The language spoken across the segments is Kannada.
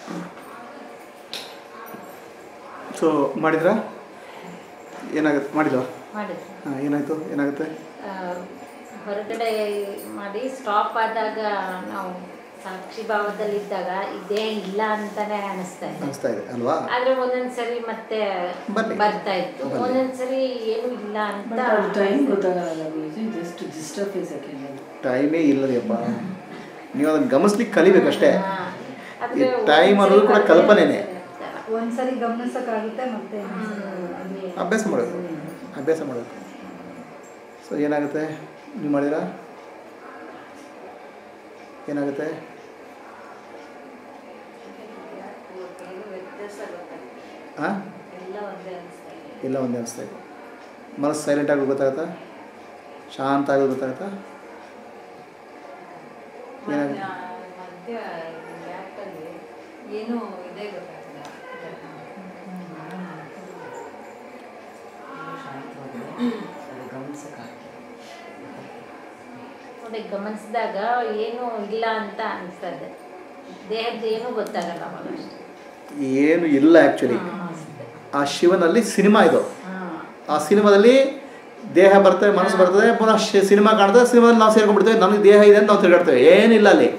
ಸೊ ಮಾಡಿದ್ರಾ ಏನಾಗುತ್ತೆ ಮಾಡಿಲ್ವಾ ಮಾಡಿದ್ರು ಹಾಂ ಏನಾಯಿತು ಏನಾಗುತ್ತೆ ಆ, ಹೊರಗಡೆ ಮಾಡಿ ಸ್ಟಾಪ್ ಆದಾಗ ನಾವು ಸಾಕ್ಷಿ ಭಾವದಲ್ಲಿದ್ದಾಗ ಇದೇ ಇಲ್ಲ ಅಂತಾನೆ ಅನಿಸ್ತಾ ಇದೆ ಅನಿಸ್ತಾ ಇದೆ ಅಲ್ವಾ ಆದ್ರೆ ಒಂದೊಂದ್ಸರಿ ಮತ್ತೆ ಬರ್ಲಿ. ಬರ್ತಾ ಇತ್ತು ಬರ್ಲಿ. ಒಂದೊಂದ್ಸರಿ ಏನು ಇಲ್ಲ ಅಂತ ಬಟ್ ಅದು ಟೈಮ್ ಗೊತ್ತಾಗಲ್ಲ Guruji just gist of a second ಅದು ಟೈಮೇ ಇಲ್ಲದಪ್ಪ ನೀವು ಅದನ್ನು ಗಮನಿಸ್ಲಿಕ್ಕೆ ಕಲಿಬೇಕಷ್ಟೇ ಹಾ. ಈ ಆದ್ರೆ ಟೈಮ್ ಅನ್ನೋದು ಕೂಡ ಒಂದ್ಸರಿ ಕಲ್ಪನೆನೇ ಬರ್ತಾ ಒಂದ್ಸರಿ ಗಮನಿಸೋಕ್ಕಾಗುತ್ತೆ ಮತ್ತೆ ಹ್ಮ್. ಅಭ್ಯಾಸ ಮಾಡಬೇಕು ಅಭ್ಯಾಸ ಮಾಡಬೇಕು ಸೊ ಏನಾಗುತ್ತೆ ನೀವು ಮಾಡಿದ್ರಾ ಏನಾಗುತ್ತೆ ಹಾಂ ಎಲ್ಲ ಒಂದೇ ಅನಿಸ್ತಾ ಇದೆ ಎಲ್ಲ ಒಂದೇ ಅನಿಸ್ತಾ ಇದೆ ಮನಸ್ಸು ಸೈಲೆಂಟ್ ಆಗೋದು ಗೊತ್ತಾಗುತ್ತಾ ಶಾಂತ ಆಗೋದು ಗೊತ್ತಾಗುತ್ತಾ ಏನಾಗುತ್ತೆ ಮಧ್ಯ ಗ್ಯಾಪಲ್ಲಿ ಏನು ಇದೇ ಗೊತ್ತಾಗ್ತಿಲ್ಲ ಅದು ಗಮನಿಸಕ್ಕಾಗ್ತದೆ ನೋಡಿ ಗಮನಿಸಿದಾಗ ಏನು ಇಲ್ಲ ಅಂತ ಅನಿಸ್ತದೆ ದೇಹದ ಏನು ಗೊತ್ತಾಗಲ್ಲ ಅವಾಗ ಅಷ್ಟೇ ಏನು ಇಲ್ಲ ಆ್ಯಕ್ಚುಲಿ ಹಾ, ಅಷ್ಟೇ. ಆ ಶಿವನಲ್ಲಿ ಸಿನಿಮಾ ಇದು ಹಾ. ಆ ಸಿನಿಮಾದಲ್ಲಿ ದೇಹ ಬರ್ತದೆ ಮನಸ್ಸು ಬರ್ತದೆ ಪುನಃ ಶಿ- ಸಿನಿಮಾ ಕಾಣ್ತದೆ ಸಿನಿಮಾದಲ್ಲಿ ನಾವು ಸೇರ್ಕೊಂಡ್ಬಿಡ್ತೇವೆ ನಮಗೆ ದೇಹ ಇದೆ ಅಂತ ನಾವು ತಿರುಗಾಡ್ತೇವೆ ಏನಿಲ್ಲ ಅಲ್ಲಿ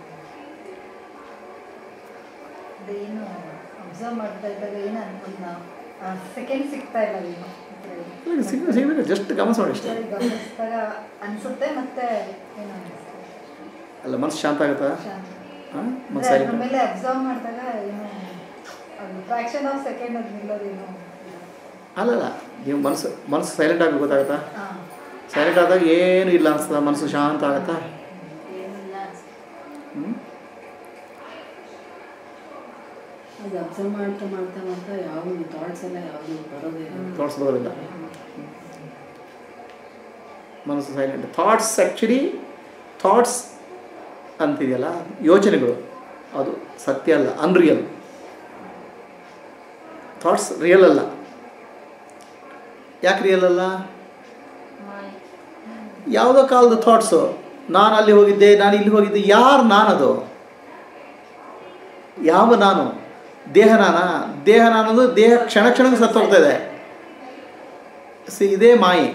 ಅದೇನು ಅಬ್ಸರ್ವ್ ಮಾಡ್ತಾ ಇದ್ದಾಗ ಏನು ಅನ್ಬೋದು ನಾವು ಸೆಕೆಂಡ್ ಸಿಗ್ತಾ ಇಲ್ಲ ಏನು ಸಿಗ ಸಿಗಬೇಕು ಜಸ್ಟ್ ಗಮನಿಸ್ ಮಾಡಿ ಅಷ್ಟೇ ಒಂದ್ಸರಿ ಗಮನಿಸಿದಾಗ ಅನ್ಸುತ್ತೆ ಮತ್ತೆ ಏನು ಅನಿಸ್ತದೆ ಅಲ್ಲ ಮನಸ್ಸು ಶಾಂತ ಆಗುತ್ತಾ ಶಾಂತ ಹಾಂ ಅಂದ್ರೆ ಮನಸ್ಸು ಅದ್ರ ಸೈಲೆಂಟ್ ಮೇಲೆ ಅಬ್ಸರ್ವ್ ಮಾಡಿದಾಗ ಏನು ಅದು ಫ್ರಾಕ್ಷನ್ ಆಫ್ ಸೆಕೆಂಡ್ ಅದು ನಿಲ್ಲೋದೇನು ಅಲ್ಲಲ್ಲ ನೀವು ಮನಸ್ಸು ಮನಸ್ಸು ಸೈಲೆಂಟ್ ಆಗಿ ಗೊತ್ತಾಗುತ್ತಾ ಹಾಂ ಸೈಲೆಂಟ್ ಆದಾಗ ಏನು ಇಲ್ಲ ಅನ್ಸ್ತದ ಮನಸ್ಸು ಶಾಂತ ಆಗುತ್ತಾ ಏನಿಲ್ಲ ಅನ್ಸುತ್ತೆ. ಹ್ಞೂ ಅದು ಅಬ್ಸರ್ವ್ ಮಾಡ್ತಾ ಮಾಡ್ತಾ ಮಾಡ್ತಾ ಯಾವುದು ಥಾಟ್ಸ್ ಎಲ್ಲ ಯಾವುದು ಬರೋದೇ ಇಲ್ಲ. ಥಾಟ್ಸ್ ಬರೋದಿಲ್ಲ ಮನಸ್ಸು ಸೈಲೆಂಟ್ ಥಾಟ್ಸ್ ಆ್ಯಕ್ಚುಲಿ ಥಾಟ್ಸ್ ಅಂತಿದೆಯಲ್ಲ ಯೋಚನೆಗಳು ಅದು ಸತ್ಯ ಅಲ್ಲ ಅನ್ರಿಯಲ್ ಥಾಟ್ಸ್ ರಿಯಲ್ ಅಲ್ಲ ಯಾಕೆ ರಿಯಲ್ ಅಲ್ಲ ಮಾಯೆ. ಯಾವುದೋ ಕಾಲದ ಥಾಟ್ಸು ನಾನು ಅಲ್ಲಿ ಹೋಗಿದ್ದೆ ನಾನು ಇಲ್ಲಿ ಹೋಗಿದ್ದೆ ಯಾರು ನಾನದು ಯಾವ ನಾನು ದೇಹ ನಾನ ದೇಹ ನಾನದು ದೇಹ ಕ್ಷಣ ಕ್ಷಣಕ್ಕೆ ಸತ್ತು ಹೋಗ್ತಾ ಇದೆ ಸಿ ಇದೇ ಮಾಯೆ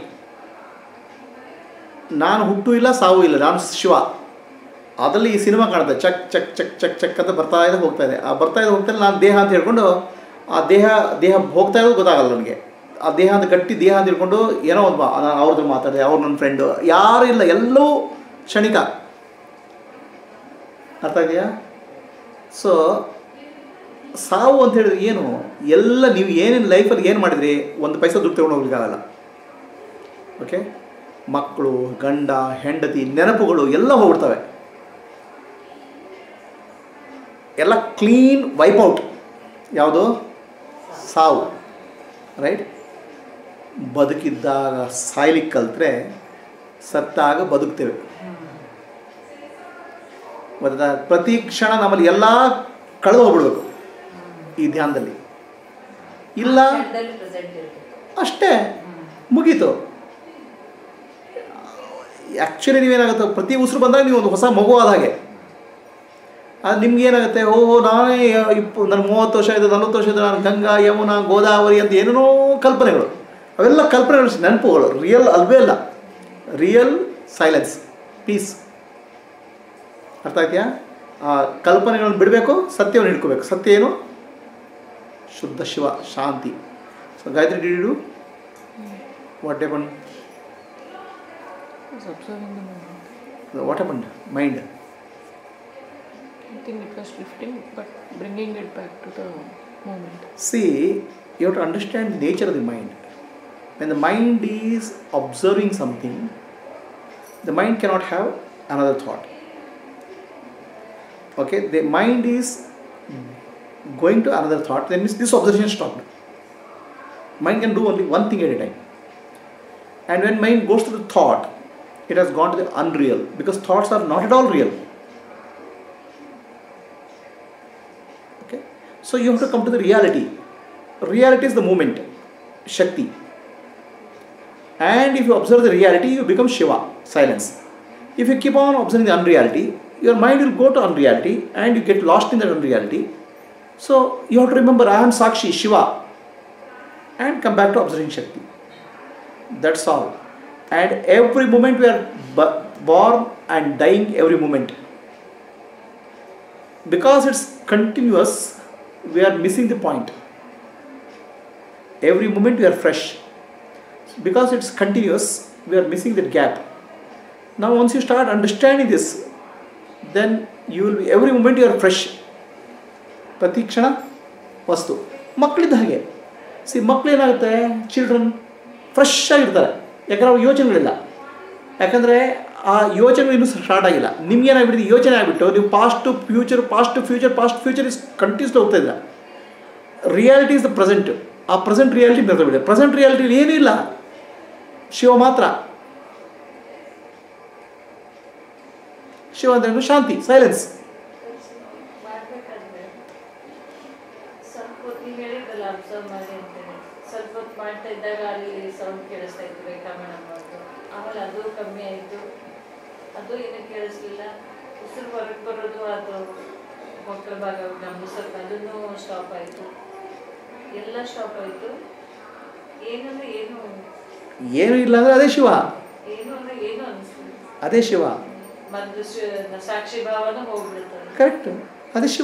ನಾನು ಹುಟ್ಟು ಇಲ್ಲ ಸಾವು ಇಲ್ಲ ನಾನು ಶಿವ ಅದರಲ್ಲಿ ಈ ಸಿನಿಮಾ ಕಾಣುತ್ತೆ ಚಕ್ ಚಕ್ ಚಕ್ ಚಕ್ ಚಕ್ ಅಂತ ಬರ್ತಾ ಇದೆ ಹೋಗ್ತಾ ಇದೆ ಆ ಬರ್ತಾ ಇದೆ ಹೋಗ್ತಾ ಇದೆ ನಾನು ದೇಹ ಅಂತ ಹೇಳ್ಕೊಂಡು ಆ ದೇಹ ದೇಹ ಹೋಗ್ತಾ ಇರೋದು ಗೊತ್ತಾಗಲ್ಲ ನನಗೆ ಆ ದೇಹ ಅಂತ ಗಟ್ಟಿ ದೇಹ ಅಂತ ಹೇಳ್ಕೊಂಡು ಏನೋ ಒಂದು ನಾನು ಅವ್ರದ್ದು ಮಾತಾಡಿದೆ ಅವ್ರು ನನ್ನ ಫ್ರೆಂಡು ಯಾರು ಇಲ್ಲ ಎಲ್ಲವೂ ಕ್ಷಣಿಕ ಅರ್ಥ ಇದೆಯಾ ಸೊ ಸಾವು ಅಂತ ಹೇಳಿದ್ರೆ ಏನು ಎಲ್ಲ ನೀವು ಏನೇನು ಲೈಫಲ್ಲಿ ಏನು ಮಾಡಿದ್ರಿ ಒಂದು ಪೈಸೆ ದುಡ್ಡು ತಗೊಂಡು ಹೋಗ್ಲಿಕ್ಕಾಗಲ್ಲ ಓಕೆ ಮಕ್ಕಳು ಗಂಡ ಹೆಂಡತಿ ನೆನಪುಗಳು ಎಲ್ಲ ಹೋಗ್ಬಿಡ್ತವೆ ಎಲ್ಲ ಕ್ಲೀನ್ ವೈಪೌಟ್ ಯಾವುದು ಸಾವು ರೈಟ್ ಬದುಕಿದ್ದಾಗ ಸಾಯ್ಲಿಕ್ಕೆ ಕಲ್ತ್ರೆ ಸತ್ತಾಗ ಬದುಕ್ತೇವೆ ಗೊತ್ತಾ ಪ್ರತಿ ಕ್ಷಣ ನಮ್ಮಲ್ಲಿ ಎಲ್ಲ ಕಳೆದು ಹೋಗ್ಬಿಡ್ಬೇಕು ಈ ಧ್ಯಾನದಲ್ಲಿ ಇಲ್ಲ ಕ್ಷಣದಲ್ಲಿ present ಇರ್ಬೇಕು. ಅಷ್ಟೇ ಮುಗೀತು ಆ್ಯಕ್ಚುಲಿ ನೀವೇನಾಗುತ್ತೆ ಪ್ರತಿ ಉಸಿರು ಬಂದಾಗ ನೀವು ಒಂದು ಹೊಸ ಮಗು ಆದ ಹಾಗೆ ಅದು ನಿಮ್ಗೆ ಏನಾಗುತ್ತೆ ಓ ನಾನೇ ಇಪ್ಪ ನನಗೆ ಮೂವತ್ತು ವರ್ಷ ಇದೆ ನಲ್ವತ್ತು ವರ್ಷ ಇದೆ ನಾನು ಗಂಗಾ ಯಮುನಾ ಗೋದಾವರಿ ಅಂತ ಏನೇನೋ ಕಲ್ಪನೆಗಳು ಅವೆಲ್ಲ ಕಲ್ಪನೆಗಳು ನೆನಪುಗಳು ರಿಯಲ್ ಅಲ್ವೇ ಅಲ್ಲ ರಿಯಲ್ ಸೈಲೆನ್ಸ್ ಪೀಸ್ ಅರ್ಥ ಆಯ್ತಿಯಾ ಆ ಕಲ್ಪನೆಗಳನ್ನು ಬಿಡಬೇಕು ಸತ್ಯವನ್ನು ಹಿಡ್ಕೋಬೇಕು ಸತ್ಯ ಏನು ಶುದ್ಧ ಶಿವ ಶಾಂತಿ so Gayatri did you what happen was observing the moment. What happen mind I think it was drifting, but bringing it back to the moment. See, you have to understand the nature of the mind. When the mind is observing something, the mind cannot have another thought. Okay, the mind is going to another thought, then means this observation stopped. Mind can do only one thing at a time. And when mind goes to the thought, it has gone to the unreal because thoughts are not at all real. Okay, so you have to come to the reality. Reality is the moment, Shakti. And if you observe the reality, you become Shiva, silence. If you keep on observing the unreality, your mind will go to unreality and you get lost in that unreality so you have to remember I am ಸಾಕ್ಷಿ Shiva and come back to observing ಶಕ್ತಿ that's all and every moment we are born and dying every moment because it's continuous we are missing the point every moment we are fresh because it's continuous we are missing that gap now once you start understanding this then you will be every moment you are fresh ಪ್ರತಿ ಕ್ಷಣ ವಸ್ತು ಮಕ್ಕಳಿದ್ದ ಹಾಗೆ ಸಿ ಮಕ್ಕಳು ಏನಾಗುತ್ತೆ ಚಿಲ್ಡ್ರನ್ ಫ್ರೆಶ್ ಆಗಿರ್ತಾರೆ ಯಾಕಂದ್ರೆ ಅವ್ರಿಗೆ ಯೋಚನೆಗಳಿಲ್ಲ ಯಾಕಂದರೆ ಆ ಯೋಚನೆ ಇನ್ನೂ ಸ್ಟಾರ್ಟ್ ಆಗಿಲ್ಲ ನಿಮ್ಗೇನಾಗ್ಬಿಟ್ಟಿದೆ ಯೋಚನೆ ಆಗಿಬಿಟ್ಟು ನೀವು past to future past to future past future is continuous ಹೋಗ್ತಾ ಇದ್ದೀರ ರಿಯಾಲಿಟಿ ಇಸ್ ದ ಪ್ರೆಸೆಂಟ್ ಆ ಪ್ರೆಸೆಂಟ್ ರಿಯಾಲಿಟಿ ಬಿಡಿದೆ ಪ್ರೆಸೆಂಟ್ ರಿಯಾಲಿಟಿ ಏನೂ ಇಲ್ಲ ಶಿವ ಮಾತ್ರ ಶಿವ ಅಂದ್ರೆ ಶಾಂತಿ ಸೈಲೆನ್ಸ್ ಮಾಡ್ಬೇಕಾದ್ರೆ ಸ್ವಲ್ಪ ಹೊತ್ತು ನೀವು ಹೇಳಿದ್ರಲ್ಲ ಅಬ್ಸರ್ವ್ ಮಾಡಿ ಅಂತೇಳಿ ಸ್ವಲ್ಪ ಹೊತ್ತು ಮಾಡ್ತಾ ಇದ್ದಾಗ ಅಲ್ಲಿ ಸೌಂಡ್ ಕೇಳಿಸ್ತಾ ಇತ್ತು ಬೇಕಾಮಣ ಮಾಡೋದು ಆಮೇಲೆ ಅದು ಕಮ್ಮಿ ಆಯಿತು ಅದು ಏನೂ ಕೇಳಿಸ್ಲಿಲ್ಲ ಉಸಿರು ಹೊರಗೆ ಬರೋದು ಅದು ಮಕ್ಕಳ ಭಾಗ ಗಮನಿಸೋದು ಅದನ್ನು ಸ್ಟಾಪ್ ಆಯಿತು ಎಲ್ಲ ಸ್ಟಾಪ್ ಆಯಿತು ಏನಂದ್ರೆ ಏನು ಏನೂ ಇಲ್ಲ ಅಂದರೆ ಅದೇ ಶಿವ ಏನು ಅಂದ್ರೆ ಏನು ಅನಿಸ್ಲಿಲ್ಲ ಅದೇ ಶಿವ ಮೊದಲು ಸಾಕ್ಷಿ ಭಾವನ ಹೋಗ್ಬಿಡ್ತದೆ ಕರೆಕ್ಟ್ ಅದೇ ಶಿವ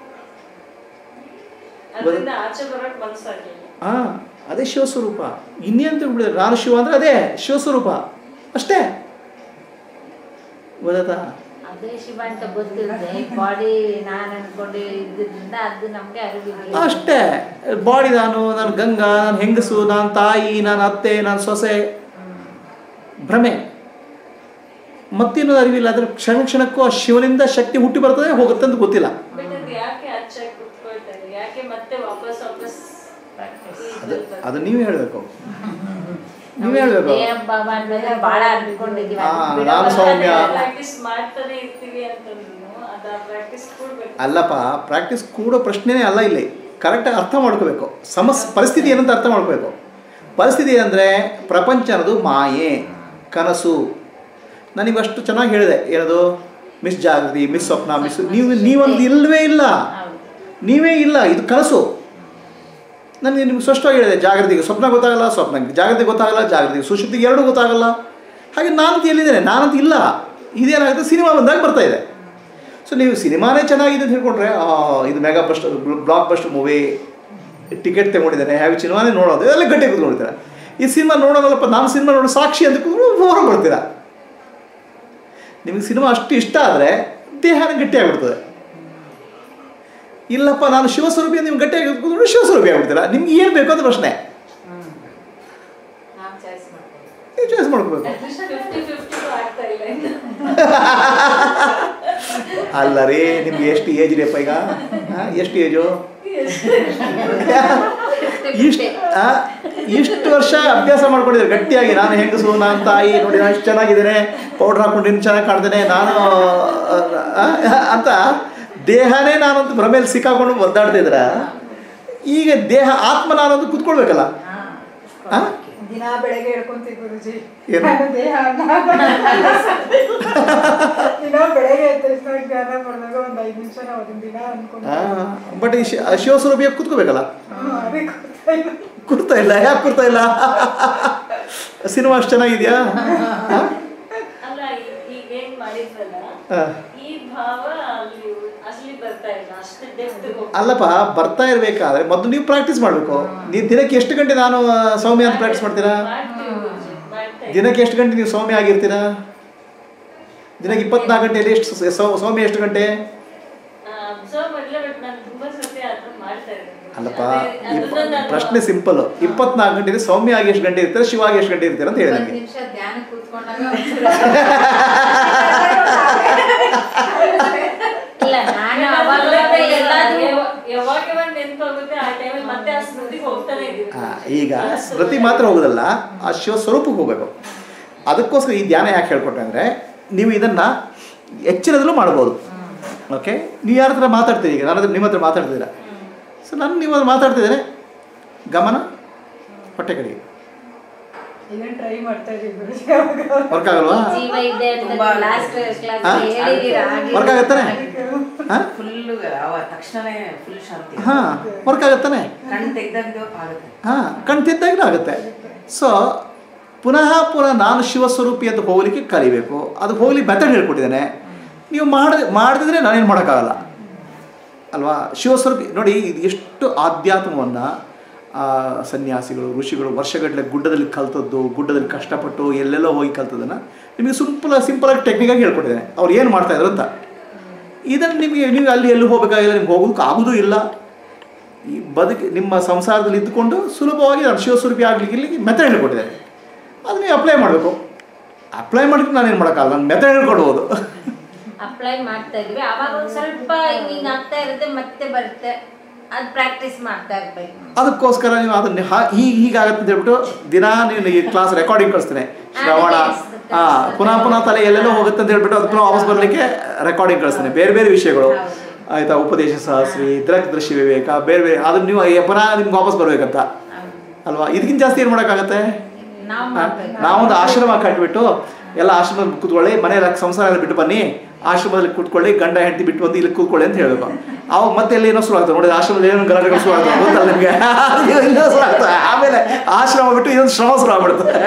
ಅದರಿಂದ ಆಚೆ ಬರೋಕೆ ಮನಸ್ಸಾಗಲಿಲ್ಲ ಹಾಂ ಅದೇ ಶಿವಸ್ವರೂಪ ಇನ್ನೇನು ತಿಳ್ಬಿಡಿದ್ರೆ ನಾನು ಶಿವ ಅಂದರೆ ಅದೇ ಶಿವಸ್ವರೂಪ ಅಷ್ಟೇ ಗೊತ್ತಾಯ್ತಾ ಅದೇ ಶಿವ ಅಂತ ಗೊತ್ತಿಲ್ಲದೆ ಬಾಡಿ ನಾನು ಅನ್ಕೊಂಡು ಇದ್ದಿದ್ದರಿಂದ ಅದು ನಮಗೆ ಅರಿವಿಲ್ಲ ಅಷ್ಟೇ ಬಾಡಿ ನಾನು ನಾನು ಗಂಗಾ ನಾನು ಹೆಂಗಸು ನಾನು ತಾಯಿ ನಾನು ಅತ್ತೆ ನಾನು ಸೊಸೆ ಭ್ರಮೆ ಮತ್ತೇನು ಅರಿವಿಲ್ಲ ಅದ್ರ ಕ್ಷಣ ಕ್ಷಣಕ್ಕೂ ಆ ಶಿವನಿಂದ ಶಕ್ತಿ ಹುಟ್ಟಿ ಬರ್ತದೆ ಹೋಗುತ್ತೆ ಅಂತ ಗೊತ್ತಿಲ್ಲ ಬಟ್ ಅದು ಯಾಕೆ ಅಚ್ಚಾಗಿ ಕುತ್ಕೊಳ್ತಾರೆ ಯಾಕೆ ಮತ್ತೆ ವಾಪಸ್ ವಾಪಸ್ ಅದು ಅದು ನೀವೇ ಹೇಳಬೇಕು ನೀವೇ ಹೇಳಬೇಕು ದೇಹ ಭಾವ ಅನ್ನೋದು ಬಹಳ ಅನ್ಕೊಂಡಿದೀವಿ ಹಾ, ನಾನು ಸೌಮ್ಯ. ಪ್ರಾಕ್ಟೀಸ್ ಮಾಡ್ತಾನೆ ಇರ್ತೀವಿ ಅಂತಂದ್ರು ಅದ ಪ್ರಾಕ್ಟೀಸ್ ಕೊಡ್ಬೇಕು ಅಲ್ಲಪ್ಪ ಪ್ರಾಕ್ಟೀಸ್ ಕೂಡೋ ಪ್ರಶ್ನೆನೇ ಅಲ್ಲ ಇಲ್ಲಿ ಕರೆಕ್ಟಾಗಿ ಅರ್ಥ ಮಾಡ್ಕೋಬೇಕು ಸಮಸ್ ಪರಿಸ್ಥಿತಿ ಏನಂತ ಅರ್ಥ ಮಾಡ್ಕೋಬೇಕು ಪರಿಸ್ಥಿತಿ ಅಂದರೆ ಪ್ರಪಂಚ ಅನ್ನೋದು ಮಾಯೆ ಕನಸು ನನಗಷ್ಟು ಚೆನ್ನಾಗಿ ಹೇಳಿದೆ ಏನದು ಮಿಸ್ ಜಾಗೃತಿ ಮಿಸ್ ಸ್ವಪ್ನ ಮಿಸ್ ನೀವು ನೀವೊಂದು ಇಲ್ಲವೇ ಇಲ್ಲ ಹೌದು ನೀವೇ ಇಲ್ಲ ಇದು ಕನಸು ನನಗೆ ನಿಮ್ಗೆ ಸ್ಪಷ್ಟವಾಗಿ ಹೇಳಿದೆ ಜಾಗೃತಿಗೆ ಸ್ವಪ್ನ ಗೊತ್ತಾಗಲ್ಲ ಸ್ವಪ್ನಕ್ಕೆ ಜಾಗೃತಿ ಗೊತ್ತಾಗಲ್ಲ ಜಾಗೃತಿಗೆ ಸುಶುದ್ಧಿಗೆ ಎರಡೂ ಗೊತ್ತಾಗಲ್ಲ ಹಾಗೆ ನಾನಂತ ಎಲ್ಲಿದ್ದೇನೆ ನಾನಂತ ಇಲ್ಲ ಇದೇನಾಗುತ್ತೆ ಸಿನಿಮಾ ಬಂದಾಗ ಬರ್ತಾ ಇದೆ ಸೊ ನೀವು ಸಿನಿಮಾನೇ ಚೆನ್ನಾಗಿದೆ ಅಂತ ಹೇಳ್ಕೊಂಡ್ರೆ ಆ, ಇದು mega bust block bust movie ticket ತಗೊಂಡಿದ್ದಾರೆ ಯಾವ ಸಿನಿಮಾನೇ ನೋಡೋದು ಎಲ್ಲ ಗಟ್ಟಿ ಕೂತ್ಕೊಂಡಿರ್ತಾರೆ ಈ ಸಿನಿಮಾ ನೋಡೋದಲ್ಲಪ್ಪ ನಾನು ಸಿನಿಮಾ ನೋಡೋ ಸಾಕ್ಷಿ ಅಂತ ಕೂತ್ಕೊಂಡು ಹೊರಗೆ ಬರ್ತೀರಾ ನಿಮಗೆ ಸಿನಿಮಾ ಅಷ್ಟು ಇಷ್ಟ ಆದರೆ ದೇಹನ ಗಟ್ಟಿಯಾಗ್ಬಿಡ್ತದೆ ಇಲ್ಲಪ್ಪ ನಾನು ಶಿವಸ್ವರೂಪಿ ಅಂತ ನಿಮ್ಗೆ ಗಟ್ಟಿಯಾಗಿ ಕೂತ್ಕೊಂಡು ಶಿವಸ್ವರೂಪಿ ಆಗ್ಬಿಡ್ತೀರಾ ನಿಮ್ಗೆ ಏನು ಬೇಕು ಅಂತ ಪ್ರಶ್ನೆ ನಾವು ಚಾಯ್ಸ್ ಮಾಡ್ತೇವೆ ನೀವು ಚಾಯ್ಸ್ ಮಾಡ್ಕೋಬೇಕು ಫಿಫ್ಟಿ ಫಿಫ್ಟಿ ಆಗ್ತಾ ಇಲ್ಲ ಇನ್ನು. ಅಲ್ಲ ರೀ ನಿಮ್ಗೆ ಎಷ್ಟು ಏಜ್ ರೀ ಅಪ್ಪ ಈಗ ಆ, ಎಷ್ಟು ಏಜು ಇಷ್ಟು ಆ, ಇಷ್ಟು ವರ್ಷ ಅಭ್ಯಾಸ ಮಾಡ್ಕೊಂಡಿದ್ದಾರೆ ಗಟ್ಟಿಯಾಗಿ ನಾನು ಹೆಂಗಸು ನಾನು ತಾಯಿ ನೋಡಿ ನಾನು ಇಷ್ಟು ಚೆನ್ನಾಗಿದ್ದೇನೆ ಪೌಡ್ರ್ ಹಾಕೊಂಡು ಇನ್ನು ಚೆನ್ನಾಗಿ ಕಾಣ್ತೇನೆ ನಾನು ಆ, ಆ, ಅಂತ ದೇಹನೇ ನಾನಂತ ಭ್ರಮೆಯಲ್ಲಿ ಸಿಕ್ಕಾಕೊಂಡು ಒದ್ದಾಡ್ತಿದ್ರ ಈಗ ದೇಹ ಆತ್ಮ ನಾನಂತ ಕುತ್ಕೊಳ್ಬೇಕಲ್ಲ ಆ? ದಿನ ಬೆಳಗ್ಗೆ ಹೇಳ್ಕೊಂತೀವಿ ಗುರುಜಿ ಏನು? ನಾನು ದೇಹ ಅನ್ನ ದಿನ ಬೆಳಗ್ಗೆ ಎದ್ದ ತಕ್ಷಣ ಧ್ಯಾನ ಮಾಡಿದಾಗ ಒಂದು ಐದು ನಿಮಿಷ ನಾವು ಅದನ್ನ ದಿನ ಅನ್ಕೊಂಡು ಬಟ್ ಈ ಶಿ- ಶಿವಸ್ವರೂಪಿಯಾಗಿ ಕುತ್ಕೋಬೇಕಲ್ಲ ಹ್ಮ್, ಅದೇ ಗೊತ್ತಾ ಇಲ್ಲ. ಕುರ್ತಾ ಇಲ್ಲ ಯಾಕೆ ಕುರ್ತಾ ಇಲ್ಲ ಸಿನಿಮಾ ಅಷ್ಟು ಚೆನ್ನಾಗಿದೆಯಾ ಅಲ್ಲ ಈ- ಈಗ ಏನ್ ಮಾಡಿದ್ರಲ್ಲ ಆ. ಈ ಭಾವ ಅಲ್ಲಿ ಅಸಲಿ ಬರ್ತಾ ಇಲ್ಲ ಅಷ್ಟು ಡೆಪ್ತ್ ಅಲ್ಲಪ್ಪ ಬರ್ತಾ ಇರಬೇಕಾದ್ರೆ ಮೊದಲು ನೀವು ಪ್ರಾಕ್ಟೀಸ್ ಮಾಡಬೇಕು ನೀವು ದಿನಕ್ಕೆ ಎಷ್ಟು ಗಂಟೆ ನಾನು ಆ, ಸೌಮ್ಯ ಅಂತ ಪ್ರಾಕ್ಟೀಸ್ ಮಾಡ್ತೀರಾ ಮಾಡ್ತೀವಿ ಗುರೂಜಿ, ಮಾಡ್ತಾ ಇದ್ದೀವಿ. ದಿನಕ್ಕೆ ಎಷ್ಟು ಗಂಟೆ ನೀವು ಸೌಮ್ಯ ಆಗಿರ್ತೀರಾ ದಿನಕ್ಕೆ ಇಪ್ಪತ್ನಾಲ್ಕು ಗಂಟೆಯಲ್ಲಿ ಎಷ್ಟು ಸ- ಸೌ- ಸೌಮ್ಯ ಎಷ್ಟು ಗಂಟೆ ಅಬ್ಸರ್ವ್ ಮಾಡಿಲ್ಲ ಬಟ್ ನಾನು ತುಂಬಾ ಸತಿ ಅದನ್ನ ಮಾಡ್ತಾ ಇದ್ದೀನಿ ಅಲ್ಲಪ್ಪ ಅದೇ- ಇಪ್ಪ- ಅದನ್ನ ನಾನು- ಪ್ರಶ್ನೆ ಸಿಂಪಲ್ ಇಪ್ಪತ್ನಾಲ್ಕು ಗಂಟೆ ಸೌಮ್ಯ ಆಗಿ ಎಷ್ಟು ಗಂಟೆ ಇರ್ತೀರಾ ಶಿವ ಆಗಿ ಎಷ್ಟು ಗಂಟೆ ಇರ್ತೀರಾ ಅಂತ ಹೇಳಿ ಒಂದು ನನಗೆ ನಿಮಿಷ ಧ್ಯಾನ ಕೂತ್ಕೊಂಡಾಗ ಇಲ್ಲ ನಾನು ಅವಾಗ ಎಲ್ಲಾದ್ರೂ ಯಾವಾಗ ಯಾವಾಗ ನೆನ್ಪೋಗುತ್ತೆ ಆ ಟೈಮಲ್ಲಿ ಮತ್ತೆ ಆ ಸ್ಮೃತಿಗೆ ಹೋಗ್ತಾನೆ ಇದೀವಿ ಆ, ಈಗ ಸ್ಮೃತಿ ಮಾತ್ರ ಹೋಗೋದಲ್ಲ ಆ ಶಿವ ಸ್ವರೂಪಕ್ಕೆ ಹೋಗಬೇಕು ಅದಕ್ಕೋಸ್ಕರ ಈ ಧ್ಯಾನ ಯಾಕೆ ಹೇಳ್ಕೊಟ್ಟೆ ಅಂದರೆ ನೀವು ಇದನ್ನು ಎಚ್ಚರದಲ್ಲೂ ಮಾಡ್ಬೋದು ಓಕೆ ನೀವು ಯಾರ ಹತ್ರ ಮಾತಾಡ್ತೀರಿ ಈಗ ನನ್ನ ಹತ್ರ ನಿಮ್ಮ ಹತ್ರ ಮಾತಾಡ್ತಿದ್ದೀರಾ ಸೊ ನಾನು ನಿಮ್ಮ ಹತ್ರ ಮಾತಾಡ್ತಿದ್ದೇನೆ ಗಮನ ಹೊಟ್ಟೆ ಕಡೆಗೆ ಇದನ್ನ ಟ್ರೈ ಮಾಡ್ತಾ ಇದೀವಿ ವರ್ಕ್ ಆಗಲ್ವಾ ಜೀವ ಇದೆ ಅಂತ ತುಂಬಾ ಲಾಸ್ಟ್ ಕ್ಲಾಸ್ ಹಾ? ಹೇಳಿದೀರಾ ವರ್ಕ್ ಆಗತ್ತಾನೆ ಹಾಂ ಫುಲ್ ಅವ ತಕ್ಷಣನೇ ಫುಲ್ ಶಾಂತಿ ಹಾಂ ವರ್ಕ್ ಆಗತ್ತಾನೆ ಕಣ್ಣು ತೆಗ್ದಂಗೆ ಆಗುತ್ತೆ ಹಾಂ ಕಣ್ತಿದ್ದಾಗಲೂ ಆಗುತ್ತೆ ಸೊ ಪುನಃ ಪುನಃ ನಾನು ಶಿವಸ್ವರೂಪಿ ಅಂತ ಹೋಗ್ಲಿಕ್ಕೆ ಕಲಿಬೇಕು ಅದು ಹೋಗ್ಲಿಕ್ಕೆ ಮೆಥಡ್ ಹೇಳ್ಕೊಟ್ಟಿದ್ದೇನೆ ನೀವು ಮಾಡ ಮಾಡದಿದ್ರೆ ನಾನೇನು ಮಾಡೋಕ್ಕಾಗಲ್ಲ ಅಲ್ವಾ ಶಿವಸ್ವರೂಪಿ ನೋಡಿ ಇದು ಎಷ್ಟು ಆಧ್ಯಾತ್ಮವನ್ನು ಸನ್ಯಾಸಿಗಳು ಋಷಿಗಳು ವರ್ಷಗಟ್ಟಲೆ ಗುಡ್ಡದಲ್ಲಿ ಕಲ್ತದ್ದು ಗುಡ್ಡದಲ್ಲಿ ಕಷ್ಟಪಟ್ಟು ಎಲ್ಲೆಲ್ಲೋ ಹೋಗಿ ಕಲ್ತದನ್ನು ನಿಮಗೆ ಸಿಂಪಲ್ ಸಿಂಪಲಾಗಿ ಟೆಕ್ನಿಕಾಗಿ ಹೇಳ್ಕೊಟ್ಟಿದ್ದೇನೆ ಅವ್ರು ಏನು ಮಾಡ್ತಾಯಿದ್ರು ಅಂತ ಇದನ್ನು ನಿಮಗೆ ನೀವು ಅಲ್ಲಿ ಎಲ್ಲಿ ಹೋಗಬೇಕಾಗಿಲ್ಲ ನಿಮ್ಗೆ ಹೋಗೋದಕ್ಕೆ ಆಗೋದೂ ಇಲ್ಲ ಈ ಬದುಕು ನಿಮ್ಮ ಸಂಸಾರದಲ್ಲಿ ಇದ್ದುಕೊಂಡು ಸುಲಭವಾಗಿ ನಾನು ಶಿವಸ್ವರೂಪಿ ಆಗ್ಲಿಕ್ಕೆ ಇಲ್ಲಿ ಮೆಥಡ್ ಹೇಳ್ಕೊಟ್ಟಿದ್ದಾರೆ ಅದು ನೀವು ಅಪ್ಲೈ ಮಾಡಬೇಕು ಅಪ್ಲೈ ಮಾಡಿದ್ರೆ ನಾನೇನು ಮಾಡೋಕ್ಕಾಗಲ್ಲ ನಾನು ಮೆಥಡ್ ಹೇಳ್ಕೊಡ್ಬೋದು ಅಪ್ಲೈ ಮಾಡ್ತಾ ಇದೀವಿ ಅವಾಗ ಒಂದ್ ಸ್ವಲ್ಪ ಹಿಂಗ್ ಆಗ್ತಾ ಇರುತ್ತೆ ಮತ್ತೆ ಬರುತ್ತೆ ಅದ್ ಪ್ರಾಕ್ಟೀಸ್ ಮಾಡ್ತಾ ಇರ್ಬೇಕು ಅದಕ್ಕೋಸ್ಕರ ನೀವು ಅದನ್ನ ಹಾ- ಹೀಗೆ ಹೀಗಾಗತ್ತೆ ಅಂತ ಹೇಳ್ಬಿಟ್ಟು ದಿನ ನೀವು ಈ ಕ್ಲಾಸ್ ರೆಕಾರ್ಡಿಂಗ್ ಕಳಿಸ್ತೇನೆ ಶ್ರವಣ ಹಾಂ ಪುನಃ ಪುನಃ ತಲೆ ಎಲ್ಲೆಲ್ಲೋ ಹೋಗುತ್ತೆ ಅಂತ ಹೇಳ್ಬಿಟ್ಟು ಅದು ಪುನಃ ವಾಪಸ್ ಬರಲಿಕ್ಕೆ ರೆಕಾರ್ಡಿಂಗ್ ಕಳಿಸ್ತೇನೆ ಬೇರೆ ಬೇರೆ ವಿಷಯಗಳು ಆಯಿತಾ ಉಪದೇಶ ಸಹಸ್ರಿ ದೃಕ್ ದೃಶ್ಯ ವಿವೇಕ ಬೇರೆ ಬೇರೆ ಅದನ್ನ ನೀವು ಏ- ಪುನಃ ನಿಮ್ಗೆ ವಾಪಸ್ ಬರ್ಬೇಕಂತ ಅಲ್ವಾ ಇದಕ್ಕಿಂತ ಜಾಸ್ತಿ ಏನು ಮಾಡೋಕ್ಕಾಗತ್ತೆ ನಾವ್ ಹಾ? ಮಾಡ್ಬೇಕು ನಾವೊಂದು ಆಶ್ರಮ ಕಟ್ಬಿಟ್ಟು ಎಲ್ಲ ಆಶ್ರಮದಲ್ಲಿ ಕೂತ್ಕೊಳ್ಳಿ ಮನೆಯಲ್ಲಿ ಸಂಸಾರ ಎಲ್ಲ ಬಿಟ್ಟು ಬನ್ನಿ ಆಶ್ರಮದಲ್ಲಿ ಕೂತ್ಕೊಳ್ಳಿ ಗಂಡ ಹೆಂಡತಿ ಬಿಟ್ಟು ಬಂದು ಇಲ್ಲಿ ಕೂತ್ಕೊಳ್ಳಿ ಅಂತ ಹೇಳ್ಬೇಕು ಅವಾಗ ಮತ್ತೆ ಅಲ್ಲಿ ಏನೋ ಶುರು ಆಗ್ತದೆ ನೋಡಿ ಆಶ್ರಮದಲ್ಲಿ ಏನೋ ಗಲಾಟೆಗಳು ಶುರು ಆಗ್ತದೆ ಗೊತ್ತಲ್ಲ ನಿಮಗೆ ಇನ್ನೂ ಶುರು ಆಗ್ತದೆ ಆಮೇಲೆ ಆಶ್ರಮ ಬಿಟ್ಟು ಇನ್ನೊಂದು ಶ್ರಮ ಶುರು ಆಗ್ಬಿಡ್ತದೆ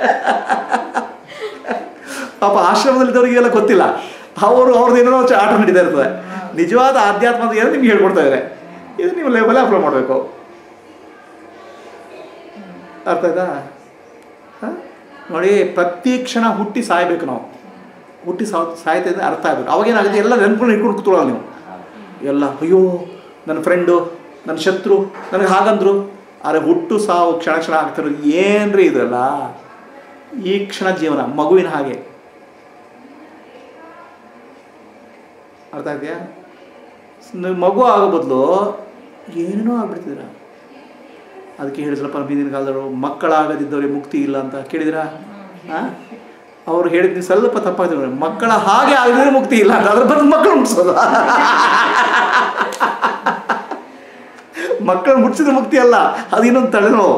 ಪಾಪ ಆಶ್ರಮದಲ್ಲಿದ್ದವರಿಗೆಲ್ಲ ಗೊತ್ತಿಲ್ಲ ಅವರು ಅವ್ರದ್ದು ಏನೋ ಚ- ಆಟ ನಡೀತಾ ಇರ್ತದೆ ನಿಜವಾದ ಆಧ್ಯಾತ್ಮ ಅಂತ ಏನೋ ನಿಮ್ಗೆ ಹೇಳ್ಕೊಡ್ತಾ ಇದ್ದಾರೆ ಇದು ನೀವು ಲೆವೆಲ್ ಅಪ್ಲೈ ಮಾಡಬೇಕು ಅರ್ಥ ಆಯ್ತಾ ಹ? ನೋಡಿ ಪ್ರತಿ ಕ್ಷಣ ಹುಟ್ಟಿ ಸಾಯ್ಬೇಕು ನಾವು ಹುಟ್ಟಿ ಸಾ ಸಾಯ್ತಾ ಇದ್ರೆ ಅರ್ಥ ಆಗಬೇಕು ಅವಾಗೇನಾಗುತ್ತೆ ಎಲ್ಲ ನೆನ್ಪುಗಳನ್ನ ಇಟ್ಕೊಂಡು ಕೂತ್ಕೊಳ್ಳೋಲ್ಲ ನೀವು ಎಲ್ಲ ಅಯ್ಯೋ ನನ್ನ ಫ್ರೆಂಡು ನನ್ನ ಶತ್ರು ನನಗೆ ಹಾಗಂದ್ರು ಆದರೆ ಹುಟ್ಟು ಸಾವು ಕ್ಷಣ ಕ್ಷಣ ಆಗ್ತಿರೋ ಏನ್ರಿ ಇದ್ರಲ್ಲ ಈ ಕ್ಷಣ ಜೀವನ ಮಗುವಿನ ಹಾಗೆ ಅರ್ಥ ಆಗ್ತೀಯಾ ನೀವು ಮಗು ಆಗೋ ಬದಲು ಏನೇನೋ ಆಗ್ಬಿಡ್ತಿದ್ದೀರ ಅದಕ್ಕೆ ಹೇಳಿದ್ರಪ್ಪ ಹಿಂದಿನ ಕಾಲದವರು ಮಕ್ಕಳಾಗದಿದ್ದವ್ರಿಗೆ ಮುಕ್ತಿ ಇಲ್ಲ ಅಂತ ಕೇಳಿದಿರಾ ಹಾಂ ಅವ್ರು ಹೇಳಿದ್ ನೀವು ಸ್ವಲ್ಪ ತಪ್ಪಾಗ್ತದೆ ಮಕ್ಕಳ ಹಾಗೆ ಆಗದಿದ್ರೆ ಮುಕ್ತಿ ಇಲ್ಲ ಅಂತ ಅದ್ರ ಬಂದು ಮಕ್ಕಳು ಮುಟ್ಸೋದು ಮಕ್ಕಳು ಮುಟ್ಸಿದ್ರೆ ಮುಕ್ತಿ ಅಲ್ಲ ಅದು ಇನ್ನೊಂದು ತಲೆನೋವು